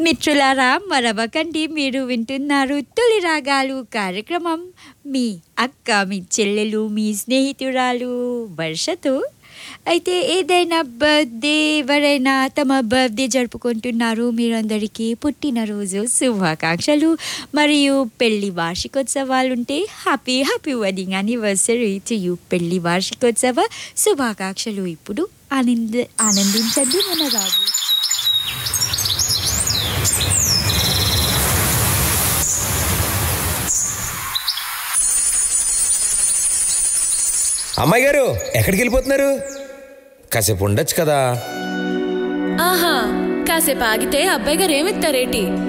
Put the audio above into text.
మిత్రులారా మరవకండి మీరు వింటున్నారు తొలి రాగాలు కార్యక్రమం మీ అక్క మీ చెల్లెలు మీ స్నేహితురాలు వర్షతో అయితే ఏదైనా బర్త్డే ఎవరైనా తమ బర్త్డే జరుపుకుంటున్నారు మీరందరికీ పుట్టినరోజు శుభాకాంక్షలు మరియు పెళ్లి వార్షికోత్సవాలు ఉంటే happy happy wedding anniversary to you పెళ్లి వార్షికోత్సవ శుభాకాంక్షలు ఇప్పుడు ఆనంద ఆనందించండి మన రాజు అమ్మాయి గారు ఎక్కడికి వెళ్ళిపోతున్నారు కాసేపు ఉండొచ్చు కదా ఆహా కాసేపు ఆగితే అబ్బాయి గారు ఏమిస్తారేటి